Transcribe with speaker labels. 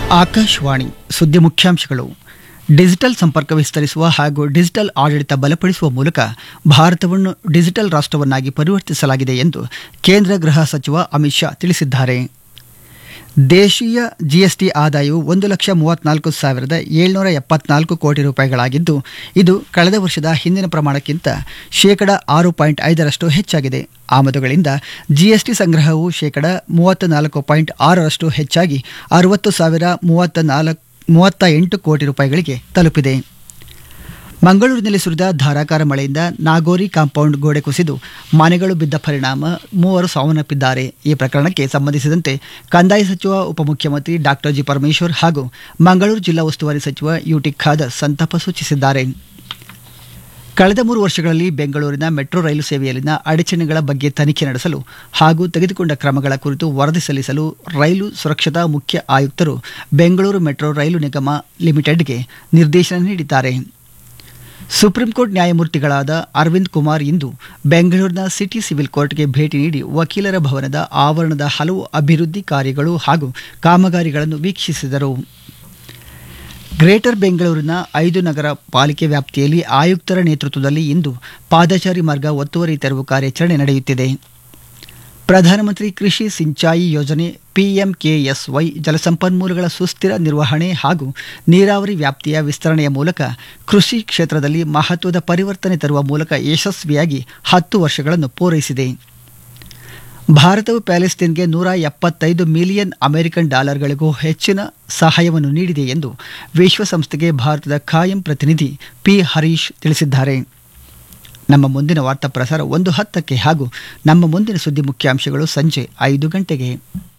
Speaker 1: ಆಕಾಶವಾಣಿ ಸುದ್ದಿ ಮುಖ್ಯಾಂಶಗಳು ಡಿಜಿಟಲ್ ಸಂಪರ್ಕ ವಿಸ್ತರಿಸುವ ಹಾಗೂ ಡಿಜಿಟಲ್ ಆಡಳಿತ ಬಲಪಡಿಸುವ ಮೂಲಕ ಭಾರತವನ್ನು ಡಿಜಿಟಲ್ ರಾಷ್ಟ್ರವನ್ನಾಗಿ ಪರಿವರ್ತಿಸಲಾಗಿದೆ ಎಂದು ಕೇಂದ್ರ ಗೃಹ ಸಚಿವ ಅಮಿತ್ ಶಾ ತಿಳಿಸಿದ್ದಾರೆ ದೇಶೀಯ ಜಿಎಸ್ಟಿ ಆದಾಯವು ಒಂದು ಲಕ್ಷ ಮೂವತ್ನಾಲ್ಕು ಸಾವಿರದ ಏಳ್ನೂರ ಎಪ್ಪತ್ನಾಲ್ಕು ಕೋಟಿ ರೂಪಾಯಿಗಳಾಗಿದ್ದು ಇದು ಕಳೆದ ವರ್ಷದ ಹಿಂದಿನ ಪ್ರಮಾಣಕ್ಕಿಂತ ಶೇಕಡ ಆರು ಪಾಯಿಂಟ್ ಐದರಷ್ಟು ಹೆಚ್ಚಾಗಿದೆ ಆಮದುಗಳಿಂದ ಜಿಎಸ್ಟಿ ಸಂಗ್ರಹವು ಶೇಕಡ ಮೂವತ್ತ ನಾಲ್ಕು ಪಾಯಿಂಟ್ ಆರರಷ್ಟು ಹೆಚ್ಚಾಗಿ ಅರವತ್ತು ಸಾವಿರ ಮೂವತ್ತ ನಾಲ್ಕು ಮೂವತ್ತ ಎಂಟು ಕೋಟಿ ರೂಪಾಯಿಗಳಿಗೆ ತಲುಪಿದೆ ಮಂಗಳೂರಿನಲ್ಲಿ ಸುರಿದ ಧಾರಾಕಾರ ಮಳೆಯಿಂದ ನಾಗೋರಿ ಕಾಂಪೌಂಡ್ ಗೋಡೆ ಕುಸಿದು ಮನೆಗಳು ಬಿದ್ದ ಪರಿಣಾಮ ಮೂವರು ಸಾವನ್ನಪ್ಪಿದ್ದಾರೆ ಈ ಪ್ರಕರಣಕ್ಕೆ ಸಂಬಂಧಿಸಿದಂತೆ ಕಂದಾಯ ಸಚಿವ ಉಪಮುಖ್ಯಮಂತ್ರಿ ಡಾಕ್ಟರ್ ಜಿ ಪರಮೇಶ್ವರ್ ಹಾಗೂ ಮಂಗಳೂರು ಜಿಲ್ಲಾ ಉಸ್ತುವಾರಿ ಸಚಿವ ಯುಟಿ ಖಾದರ್ ಸಂತಾಪ ಸೂಚಿಸಿದ್ದಾರೆ ಕಳೆದ ಮೂರು ವರ್ಷಗಳಲ್ಲಿ ಬೆಂಗಳೂರಿನ ಮೆಟ್ರೋ ರೈಲು ಸೇವೆಯಲ್ಲಿನ ಅಡಚಣೆಗಳ ಬಗ್ಗೆ ತನಿಖೆ ನಡೆಸಲು ಹಾಗೂ ತೆಗೆದುಕೊಂಡ ಕ್ರಮಗಳ ಕುರಿತು ವರದಿ ಸಲ್ಲಿಸಲು ರೈಲು ಸುರಕ್ಷತಾ ಮುಖ್ಯ ಆಯುಕ್ತರು ಬೆಂಗಳೂರು ಮೆಟ್ರೋ ರೈಲು ನಿಗಮ ಲಿಮಿಟೆಡ್ಗೆ ನಿರ್ದೇಶನ ನೀಡಿದ್ದಾರೆ ಸುಪ್ರೀಂ ಕೋರ್ಟ್ ನ್ಯಾಯಮೂರ್ತಿಗಳಾದ ಅರವಿಂದ್ ಕುಮಾರ್ ಇಂದು ಬೆಂಗಳೂರಿನ ಸಿಟಿ ಸಿವಿಲ್ ಕೋರ್ಟ್ಗೆ ಭೇಟಿ ನೀಡಿ ವಕೀಲರ ಭವನದ ಆವರಣದ ಹಲವು ಅಭಿವೃದ್ಧಿ ಕಾರ್ಯಗಳು ಹಾಗೂ ಕಾಮಗಾರಿಗಳನ್ನು ವೀಕ್ಷಿಸಿದರು ಗ್ರೇಟರ್ ಬೆಂಗಳೂರಿನ ಐದು ನಗರ ಪಾಲಿಕೆ ವ್ಯಾಪ್ತಿಯಲ್ಲಿ ಆಯುಕ್ತರ ನೇತೃತ್ವದಲ್ಲಿ ಇಂದು ಪಾದಚಾರಿ ಮಾರ್ಗ ಒತ್ತುವರಿ ತೆರವು ಕಾರ್ಯಾಚರಣೆ ನಡೆಯುತ್ತಿದೆ ಪ್ರಧಾನಮಂತ್ರಿ ಕೃಷಿ ಸಿಂಚಾಯಿ ಯೋಜನೆ ಪಿಎಂಕೆಎಸ್ವೈ ಜಲಸಂಪನ್ಮೂಲಗಳ ಸುಸ್ಥಿರ ನಿರ್ವಹಣೆ ಹಾಗೂ ನೀರಾವರಿ ವ್ಯಾಪ್ತಿಯ ವಿಸ್ತರಣೆಯ ಮೂಲಕ ಕೃಷಿ ಕ್ಷೇತ್ರದಲ್ಲಿ ಮಹತ್ವದ ಪರಿವರ್ತನೆ ತರುವ ಮೂಲಕ ಯಶಸ್ವಿಯಾಗಿ ಹತ್ತು ವರ್ಷಗಳನ್ನು ಪೂರೈಸಿದೆ ಭಾರತವು ಪ್ಯಾಲೆಸ್ತೇನ್ಗೆ ನೂರ ಎಪ್ಪತ್ತೈದು ಮಿಲಿಯನ್ ಅಮೆರಿಕನ್ ಡಾಲರ್ಗಳಿಗೂ ಹೆಚ್ಚಿನ ಸಹಾಯವನ್ನು ನೀಡಿದೆ ಎಂದು ವಿಶ್ವಸಂಸ್ಥೆಗೆ ಭಾರತದ ಖಾಯಂ ಪ್ರತಿನಿಧಿ ಪಿ ಹರೀಶ್ ತಿಳಿಸಿದ್ದಾರೆ ನಮ್ಮ ಮುಂದಿನ ವಾರ್ತಾ ಪ್ರಸಾರ ಒಂದು ಹತ್ತಕ್ಕೆ ಹಾಗೂ ನಮ್ಮ ಮುಂದಿನ ಸುದ್ದಿ ಮುಖ್ಯಾಂಶಗಳು ಸಂಜೆ ಐದು ಗಂಟೆಗೆ